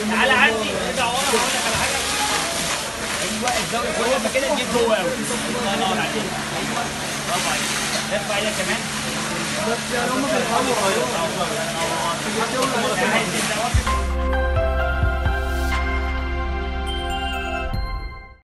تعالى عندي ارجع ورا هقول لك على حاجه ايوه الزاويه كل ما كده تجيب جوه قوي الله ينور عليك ايوه برافو عليك ارفع ايدك كمان بس يعني هم بيفهموا عايز تبدا واقف